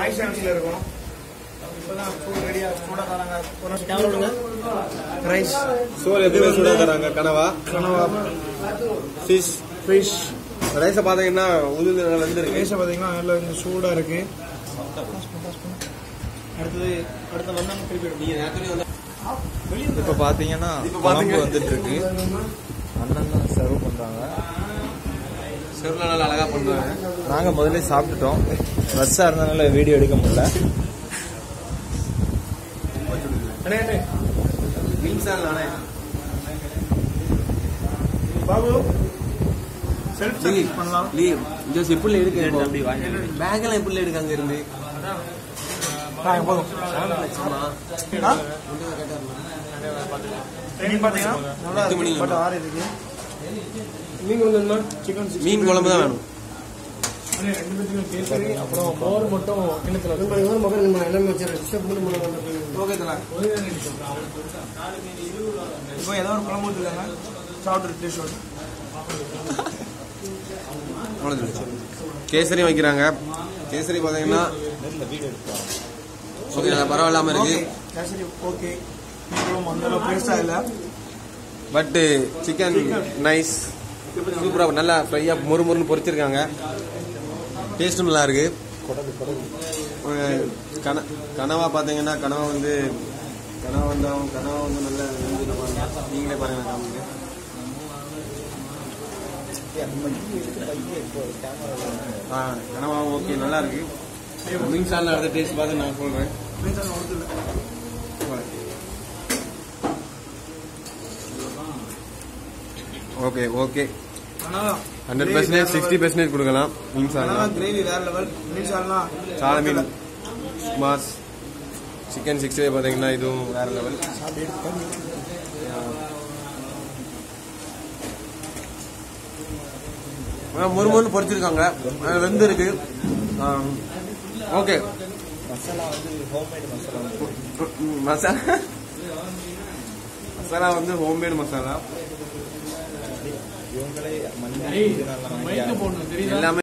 Five ஸ்டாண்ட்ஸ்ல இருக்கும் இப்போதான் full ரெடியா சூடா தராங்க ஒரு ரைஸ் சோறு எதுவுமே சூடா தராங்க கனவா கனவா ஃபிஷ் ஃபிஷ் ரைஸை பார்த்தீங்கன்னா உதிர்ந்து நல்லா வெந்திருக்கு ரைஸ் பார்த்தீங்கன்னா நல்லா கொஞ்சம் சூடா இருக்கு அடுத்தது அடுத்த வந்தாங்க திருப்பி இப்போ பார்த்தீங்கன்னா இப்ப பாத்தீங்க- குழம்பு வந்துட்டு இருக்கு அண்ணன் தான் சர்வ் பண்றாங்க செருல நல்லா அழகா பண்றாங்க நாங்க முதல்ல சாப்பிட்டுட்டோம் ரஷ்ஷா இருந்தனால வீடியோ எடுக்க முடியல அண்ணே அண்ணே மீன் சால் நானே பாபு செல்ஃப் சர்வீஸ் பண்ணலாம் லீவ் இந்த எப்படி எடுக்க அப்படி பேக்கெல்லாம் எப்படி எடுக்க அங்க இருந்து ஆ, போதும் ஆ? மீன் பார்த்தீங்கன்னா நல்லா பத்து மணி இருக்கு பட் ஆறு இருக்கு மீன் வந்து சிக்கன் மீன் குழம்பு தான் வேணும் ரெண்டு பேத்துக்கும் கேசரி அப்புறம் மோர் மட்டும் கிணத்துல ஓகே தலா இப்போ ஏதோ ஒரு குழம்பு ஊற்றுக்காங்க சாப்பிட்டு டேஸ்ட் வரும் அவ்வளவுதான். கேசரி வைக்கிறாங்க கேசரி பார்த்தீங்கன்னா ஓகே நல்லா பரவாயில்லாம இருக்கு கேசரி ஓகே மீன் குழம்பு அந்த அளவுக்கு டேஸ்டாக இல்லை பட் சிக்கன் நைஸ் சூப்பரா நல்லா ஃப்ரையா மொறு மொறுன்னு பொரிச்சிருக்காங்க டேஸ்ட்டும் நல்லா இருக்கு ஒரு கன கனவா பார்த்தீங்கன்னா கனவா வந்து கனவா வந்து அவங்க கனவா வந்து நல்ல வெந்து பாருங்க. நீங்களே பாருங்க காமிங்க ஆ கனவா ஓகே நல்லா இருக்கு மீன் சாலில் அடுத்த டேஸ்ட் பார்த்து நான் சொல்றேன் மீன் சாதம் ஒருத்தர் ஓகே ஓகே ஆனால் ஹண்ட்ரட் பர்சன்டேஜ் சிக்ஸ்டி பர்சன்டேஜ் கொடுக்கலாம் மீன் சாலில் கிரேவி வேற லெவல் மீன் சால்னா சால மீன் மாஸ் சிக்கன் சிக்ஸ்டி ஃபைவ் பார்த்தீங்கன்னா இதுவும் வேற லெவல் மொறு மொறு பொரிச்சிருக்காங்க அது வெந்து இருக்கு ஓகே மசாலா வந்து ஹோம்மேட் மசாலா மசாலா மசாலா வந்து ஹோம்மேட் மசாலா இவங்களே மண்ணி போடணும் தெரியுதா எல்லாமே